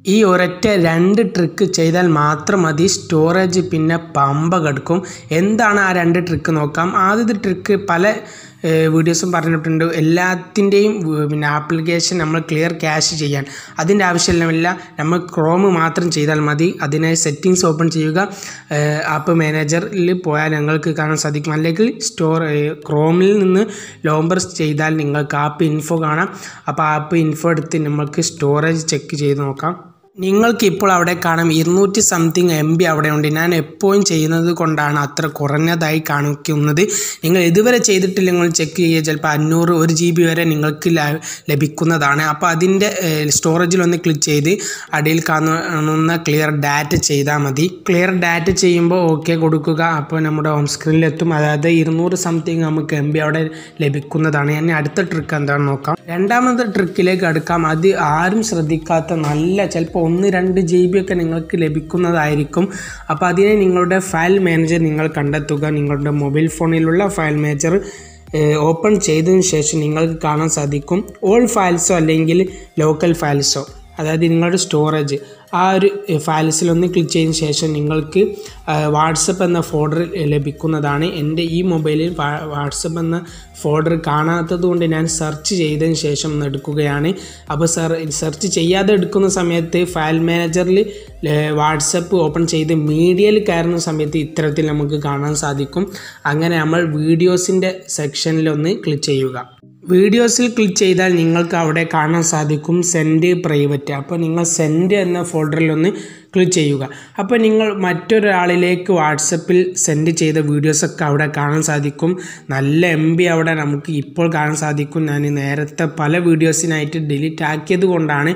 ഈ ഒരൊറ്റ രണ്ട് ട്രിക്ക് ചെയ്താൽ മാത്രം മതി സ്റ്റോറേജ് പിന്നെ പമ്പ കെടുക്കും എന്താണ് ആ രണ്ട് ട്രിക്ക് നോക്കാം ആദ്യത്തെ ട്രിക്ക് പല വീഡിയോസും പറഞ്ഞിട്ടുണ്ട് എല്ലാത്തിൻ്റെയും പിന്നെ ആപ്ലിക്കേഷൻ നമ്മൾ ക്ലിയർ ക്യാഷ് ചെയ്യാൻ അതിൻ്റെ ആവശ്യമില്ല നമ്മൾ ക്രോം മാത്രം ചെയ്താൽ മതി അതിനായി സെറ്റിങ്സ് ഓപ്പൺ ചെയ്യുക ആപ്പ് മാനേജറിൽ പോയാൽ നിങ്ങൾക്ക് കാണാൻ സാധിക്കും അല്ലെങ്കിൽ സ്റ്റോർ ക്രോമിൽ നിന്ന് ലോംബർ ചെയ്താൽ നിങ്ങൾക്ക് ആപ്പ് ഇൻഫോ കാണാം അപ്പോൾ ആപ്പ് ഇൻഫോ എടുത്ത് നമുക്ക് സ്റ്റോറേജ് ചെക്ക് ചെയ്ത് നോക്കാം നിങ്ങൾക്ക് ഇപ്പോൾ അവിടെ കാണാം ഇരുന്നൂറ്റി സംതിങ് എം ബി അവിടെ ഉണ്ട് ഞാൻ എപ്പോഴും ചെയ്യുന്നത് കൊണ്ടാണ് അത്ര കുറഞ്ഞതായി കാണിക്കുന്നത് നിങ്ങൾ ഇതുവരെ ചെയ്തിട്ടില്ലെങ്കിൽ ചെക്ക് ചെയ്യുക ചിലപ്പോൾ അഞ്ഞൂറ് ഒരു ജി ബി വരെ നിങ്ങൾക്ക് ലഭിക്കുന്നതാണ് അപ്പോൾ അതിൻ്റെ സ്റ്റോറേജിൽ ഒന്ന് ക്ലിക്ക് ചെയ്ത് അടിയിൽ കാണുന്ന ക്ലിയർ ഡാറ്റ ചെയ്താൽ മതി ക്ലിയർ ഡാറ്റ ചെയ്യുമ്പോൾ ഓക്കെ കൊടുക്കുക അപ്പോൾ നമ്മുടെ ഹോം സ്ക്രീനിലെത്തും അതായത് ഇരുന്നൂറ് സംതിങ് നമുക്ക് എം ബി അവിടെ ലഭിക്കുന്നതാണ് ഇനി അടുത്ത ട്രിക്ക് എന്താണെന്ന് നോക്കാം രണ്ടാമത്തെ ട്രിക്കിലേക്ക് അടുക്കാം അത് ആരും ശ്രദ്ധിക്കാത്ത നല്ല ചിലപ്പോൾ ഒന്ന് രണ്ട് ജി ബി ഒക്കെ നിങ്ങൾക്ക് ലഭിക്കുന്നതായിരിക്കും അപ്പോൾ അതിനെ നിങ്ങളുടെ ഫയൽ മാനേജർ നിങ്ങൾ കണ്ടെത്തുക നിങ്ങളുടെ മൊബൈൽ ഫോണിലുള്ള ഫയൽ മാനേജർ ഓപ്പൺ ചെയ്തതിന് ശേഷം നിങ്ങൾക്ക് കാണാൻ സാധിക്കും ഓൾ ഫയൽസോ അല്ലെങ്കിൽ ലോക്കൽ ഫയൽസോ അതായത് നിങ്ങളുടെ സ്റ്റോറേജ് ആ ഒരു ഫയൽസിലൊന്ന് ക്ലിക്ക് ചെയ്തതിന് ശേഷം നിങ്ങൾക്ക് വാട്സപ്പ് എന്ന ഫോൾഡർ ലഭിക്കുന്നതാണ് എൻ്റെ ഈ മൊബൈലിൽ വാട്സപ്പ് എന്ന ഫോൾഡർ കാണാത്തത് കൊണ്ട് ഞാൻ സെർച്ച് ചെയ്തതിന് ശേഷം ഒന്ന് എടുക്കുകയാണ് അപ്പോൾ സർ സെർച്ച് ചെയ്യാതെ എടുക്കുന്ന സമയത്ത് ഫയൽ മാനേജറിൽ വാട്സപ്പ് ഓപ്പൺ ചെയ്ത് മീഡിയയിൽ കയറുന്ന സമയത്ത് ഇത്തരത്തിൽ നമുക്ക് കാണാൻ സാധിക്കും അങ്ങനെ നമ്മൾ വീഡിയോസിൻ്റെ സെക്ഷനിലൊന്ന് ക്ലിക്ക് ചെയ്യുക വീഡിയോസിൽ ക്ലിക്ക് ചെയ്താൽ നിങ്ങൾക്ക് അവിടെ കാണാൻ സാധിക്കും സെൻഡ് പ്രൈവറ്റ് അപ്പോൾ നിങ്ങൾ സെൻഡ് എന്ന ഫോൾഡറിൽ ഒന്ന് ക്ലിക്ക് ചെയ്യുക അപ്പോൾ നിങ്ങൾ മറ്റൊരാളിലേക്ക് വാട്സപ്പിൽ സെൻഡ് ചെയ്ത വീഡിയോസൊക്കെ അവിടെ കാണാൻ സാധിക്കും നല്ല എം ബി അവിടെ നമുക്ക് ഇപ്പോൾ കാണാൻ സാധിക്കും ഞാൻ നേരത്തെ പല വീഡിയോസിനായിട്ട് ഡിലീറ്റ് ആക്കിയത് കൊണ്ടാണ്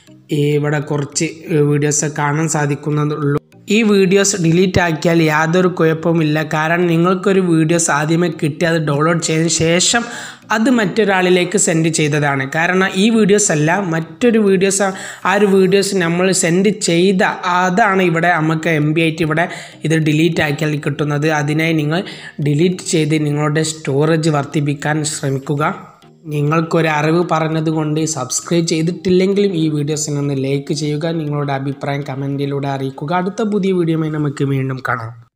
ഇവിടെ കുറച്ച് വീഡിയോസ് കാണാൻ സാധിക്കുന്നതുള്ളൂ ഈ വീഡിയോസ് ഡിലീറ്റ് ആക്കിയാൽ യാതൊരു കുഴപ്പമില്ല കാരണം നിങ്ങൾക്കൊരു വീഡിയോസ് ആദ്യമേ കിട്ടി അത് ഡൗൺലോഡ് ചെയ്തതിന് ശേഷം അത് മറ്റൊരാളിലേക്ക് സെൻഡ് ചെയ്തതാണ് കാരണം ഈ വീഡിയോസ് അല്ല മറ്റൊരു വീഡിയോസ് ആ ഒരു വീഡിയോസ് നമ്മൾ സെൻഡ് ചെയ്ത അതാണ് ഇവിടെ നമുക്ക് എം ബി ആയിട്ട് ഇവിടെ ഇത് ഡിലീറ്റ് ആക്കിയാൽ കിട്ടുന്നത് അതിനായി നിങ്ങൾ ഡിലീറ്റ് ചെയ്ത് നിങ്ങളുടെ സ്റ്റോറേജ് വർദ്ധിപ്പിക്കാൻ ശ്രമിക്കുക നിങ്ങൾക്കൊരു അറിവ് പറഞ്ഞതുകൊണ്ട് സബ്സ്ക്രൈബ് ചെയ്തിട്ടില്ലെങ്കിലും ഈ വീഡിയോസിനൊന്ന് ലൈക്ക് ചെയ്യുക നിങ്ങളുടെ അഭിപ്രായം കമൻറ്റിലൂടെ അറിയിക്കുക അടുത്ത പുതിയ വീഡിയോയുമായി നമുക്ക് വീണ്ടും കാണാം